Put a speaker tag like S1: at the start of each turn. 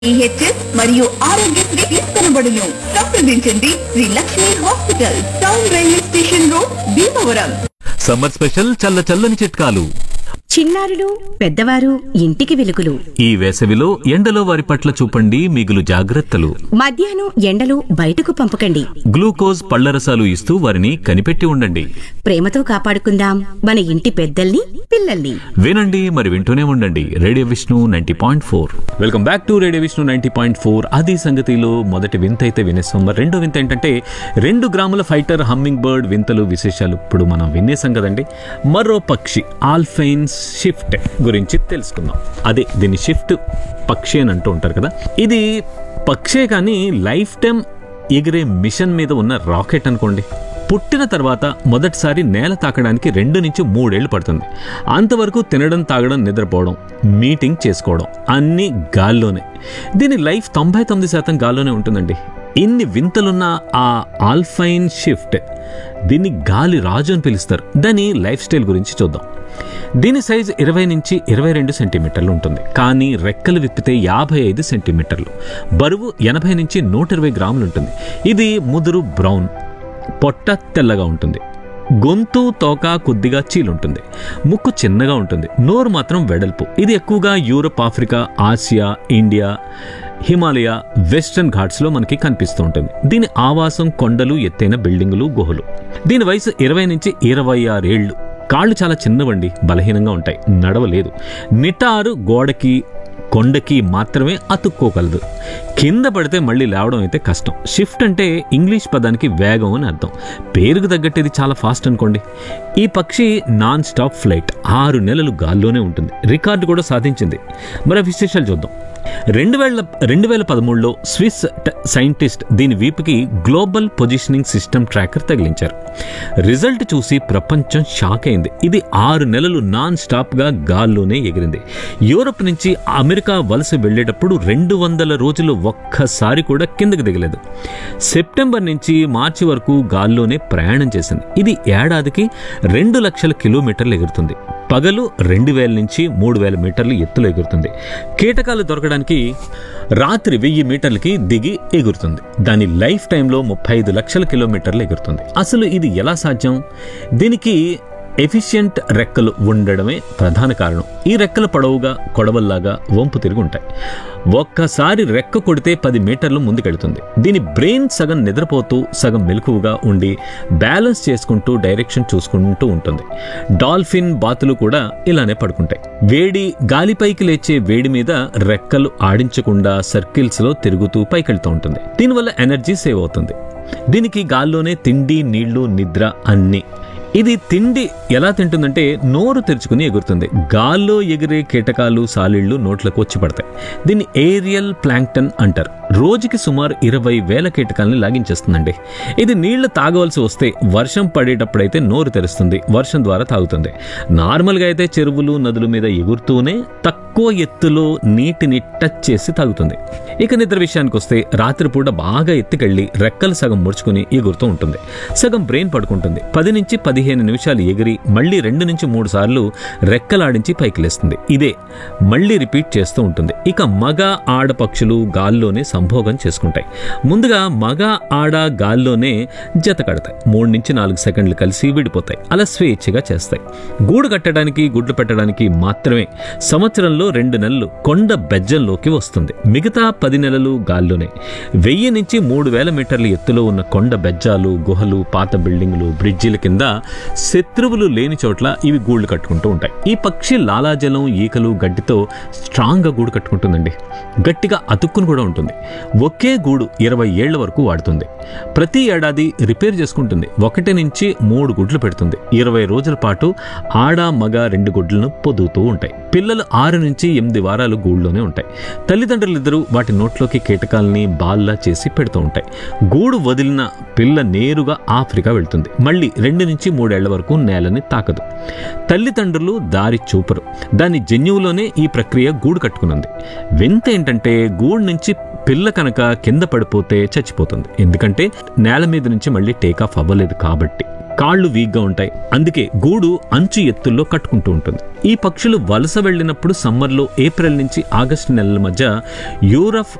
S1: EHS మరియు ఆరోగ్యశ్రీ తీసుకొనబడును సంప్రదించండి Sri Lakshmi hospital town railway station road Bhimavaram
S2: summer special చల్ల చల్లని చిట్కాలు
S3: చిన్నారులు పెద్దవారు ఇంటికి వెలుగులు
S2: ఈ వేసవిలో ఎండలో వారి పట్ల చూపండి మిగులు జాగ్రత్తలు
S3: మధ్యాహ్నం ఎండలు బయటకు పంపకండి
S2: గ్లూకోజ్ పళ్లరసాలు ఇస్తూ వారిని కనిపెట్టి ఉండండి
S3: ప్రేమతో కాపాడుకుందాం మన ఇంటి పెద్దల్ని పిల్లల్ని
S2: వినండి మరి వింటూనే ఉండండి radio Vishnu ninety point four welcome back to radio Vishnu ninety point four అది సంగతిలో మొదటి వింత అయితే వినేస్తాం మరి రెండో వింత ఏంటంటే రెండు గ్రాముల ఫైటర్ హమ్మింగ్ బర్డ్ వింతలు విశేషాలు ఇప్పుడు మనం వినేసాం కదండి మరో పక్షి ఆల్ఫైన్ షిఫ్ట్ గురించి తెలుసుకుందాం అదే దీన్ని షిఫ్ట్ పక్షి అని అంటూ ఉంటారు కదా ఇది పక్షే కానీ లైఫ్ టైం ఎగిరే మిషన్ మీద ఉన్న రాకెట్ అనుకోండి పుట్టిన తర్వాత మొదటిసారి నేల తాకడానికి రెండు నుంచి మూడేళ్లు పడుతుంది అంతవరకు తినడం తాగడం నిద్రపోవడం మీటింగ్ చేసుకోవడం అన్నీ గాల్లోనే దీని లైఫ్ తొంభై తొమ్మిది శాతం గాల్లోనే ఉంటుందండి ఇన్ని వింతలున్న ఆ ఆల్ఫైన్ షిఫ్ట్ దీన్ని గాలి రాజు అని పిలుస్తారు దాని లైఫ్ స్టైల్ గురించి చూద్దాం దీని సైజ్ ఇరవై నుంచి ఇరవై రెండు సెంటీమీటర్లు ఉంటుంది కానీ రెక్కలు విప్పితే యాభై ఐదు సెంటీమీటర్లు బరువు ఎనభై నుంచి నూట ఇరవై గ్రాములు ఉంటుంది ఇది ముదురు బ్రౌన్ పొట్ట తెల్లగా ఉంటుంది గొంతు తోక కొద్దిగా చీలుంటుంది ముక్కు చిన్నగా ఉంటుంది నోరు మాత్రం వెడల్పు ఇది ఎక్కువగా Europe Africa Asia India Himalaya western ఘాట్స్లో మనకి కనిపిస్తూ ఉంటుంది దీని ఆవాసం కొండలు ఎత్తైన బిల్డింగులు గుహలు దీని వయసు ఇరవై నుంచి ఇరవై ఆరేళ్లు కాళ్ళు చాలా చిన్నవండి బలహీనంగా ఉంటాయి నడవలేదు నిటారు గోడకి కొండకి మాత్రమే అతుక్కోగలదు కింద పడితే మళ్ళీ లేవడం అయితే కష్టం షిఫ్ట్ అంటే ఇంగ్లీష్ పదానికి వేగం అని అర్థం పేరుకు తగ్గట్టు ఇది చాలా ఫాస్ట్ అనుకోండి ఈ పక్షి నాన్ స్టాప్ ఫ్లైట్ ఆరు నెలలు గాల్లోనే ఉంటుంది రికార్డు కూడా సాధించింది మరి ఆ విశేషాలు చూద్దాం రెండు వేల రెండు వేల పదమూడులో స్విస్ ట- సైంటిస్ట్ దీని వీపుకి గ్లోబల్ పొజిషనింగ్ సిస్టమ్ ట్రాకర్ తగిలించారు రిజల్ట్ చూసి ప్రపంచం షాక్ అయింది ఇది ఆరు నెలలు నాన్ స్టాప్గా గాల్లోనే ఎగిరింది యూరప్ నుంచి అమెరికా వలస వెళ్ళేటప్పుడు రెండు వందల రోజులు ఒక్కసారి కూడా కిందకి దిగలేదు సెప్టెంబర్ నుంచి మార్చి వరకు గాల్లోనే ప్రయాణం చేసింది ఇది ఏడాదికి రెండు లక్షల కిలోమీటర్లు ఎగురుతుంది పగలు రెండు వేల నుంచి మూడు వేల మీటర్లు ఎత్తులో ఎగురుతుంది కీటకాలు దొరకడానికి రాత్రి వెయ్యి మీటర్లకి దిగి ఎగురుతుంది దాని లైఫ్ టైంలో ముప్పై ఐదు లక్షల కిలోమీటర్లు ఎగురుతుంది అసలు ఇది ఎలా సాధ్యం దీనికి ఎఫిషియంట్ రెక్కలు ఉండడమే ప్రధాన కారణం ఈ రెక్కలు పొడవుగా కొడవల్లాగా వంపు తిరిగి ఉంటాయి ఒక్కసారి రెక్క కొడితే పది మీటర్లు ముందుకెళ్తుంది దీని బ్రెయిన్ సగం నిద్రపోతూ సగం మెలకువగా ఉండి బ్యాలెన్స్ చేసుకుంటూ డైరెక్షన్ చూసుకుంటూ ఉంటుంది డాల్ఫిన్ బాతులు కూడా ఇలానే పడుకుంటాయి వేడి గాలిపైకి లేచే వేడి మీద రెక్కలు ఆడించకుండా సర్కిల్స్ లో తిరుగుతూ పైకెళ్తూ ఉంటుంది దీనివల్ల ఎనర్జీ సేవ్ అవుతుంది దీనికి గాల్లోనే తిండి నీళ్లు నిద్ర అన్నీ ఇది తిండి ఎలా తింటుందంటే నోరు తెరుచుకుని ఎగురుతుంది గాల్లో ఎగిరే కీటకాలు సాలిళ్లు నోట్లకు వచ్చి పడతాయి దీన్ని ఏరియల్ ప్లాంక్టన్ అంటారు రోజుకి సుమారు ఇరవై వేల కీటకాలని లాగించేస్తుందండి ఇది నీళ్లు తాగవలసి వస్తే వర్షం పడేటప్పుడైతే నోరు తెరుస్తుంది వర్షం ద్వారా తాగుతుంది నార్మల్గా అయితే చెరువులు నదుల మీద ఎగురుతూనే తక్కువ ఎత్తులో నీటిని టచ్ చేసి తాగుతుంది ఇక నిద్ర విషయానికి వస్తే రాత్రిపూట బాగా ఎత్తుకెళ్ళి రెక్కలు సగం ముడుచుకుని ఎగురుతూ ఉంటుంది సగం బ్రెయిన్ పడుకుంటుంది పది నుంచి పదిహేను నిమిషాలు ఎగిరి మళ్ళీ రెండు నుంచి మూడు సార్లు రెక్కలాడించి పైకి లేస్తుంది ఇదే మళ్ళీ రిపీట్ చేస్తూ ఉంటుంది ఇక మగ ఆడ పక్షులు గాల్లోనే సంభోగం చేసుకుంటాయి ముందుగా మగ ఆడ గాల్లోనే జత కడతాయి మూడు నుంచి నాలుగు సెకండ్లు కలిసి విడిపోతాయి అలా స్వేచ్ఛగా చేస్తాయి గూడు కట్టడానికి గుడ్లు పెట్టడానికి మాత్రమే సంవత్సరంలో రెండు నెలలు కొండ బెజ్జంలోకి వస్తుంది మిగతా పది నెలలు గాల్లోనే వెయ్యి నుంచి మూడు వేల మీటర్ల ఎత్తులో ఉన్న కొండ బెజ్జాలు గుహలు పాత బిల్డింగులు బ్రిడ్జిల కింద శత్రువులు లేని చోట్ల ఇవి గూళ్ళు కట్టుకుంటూ ఉంటాయి ఈ పక్షి లాలాజలం ఈకలు గడ్డితో స్ట్రాంగ్గా గూడు కట్టుకుంటుందండి గట్టిగా అతుక్కుని కూడా ఉంటుంది ఒకే గూడు ఇరవై ఏళ్ల వరకు వాడుతుంది ప్రతి ఏడాది రిపేర్ చేసుకుంటుంది ఒకటి నుంచి మూడు గుడ్లు పెడుతుంది ఇరవై రోజుల పాటు ఆడ మగ రెండు గుడ్లను పొదుగుతూ ఉంటాయి పిల్లలు ఆరు నుంచి ఎనిమిది వారాలు గూడులోనే ఉంటాయి తల్లిదండ్రులిద్దరూ వాటి నోట్లోకి కీటకాలని బాల్లా చేసి పెడుతూ ఉంటాయి గూడు వదిలిన పిల్ల నేరుగా ఆఫ్రికా వెళ్తుంది మళ్ళీ రెండు నుంచి మూడేళ్ల వరకు నేలని తాకదు తల్లిదండ్రులు దారి చూపరు దాని జన్యువులోనే ఈ ప్రక్రియ గూడు కట్టుకునుంది వింత ఏంటంటే గూడు నుంచి పిల్ల కనుక కింద పడిపోతే చచ్చిపోతుంది ఎందుకంటే నేల మీద నుంచి మళ్ళీ టేకాఫ్ అవ్వలేదు కాబట్టి కాళ్ళు వీక్గా ఉంటాయి అందుకే గూడు అంచు ఎత్తుల్లో కట్టుకుంటూ ఉంటుంది ఈ పక్షులు వలస వెళ్ళినప్పుడు సమ్మర్లో ఏప్రిల్ నుంచి ఆగస్టు నెలల మధ్య యూరఫ్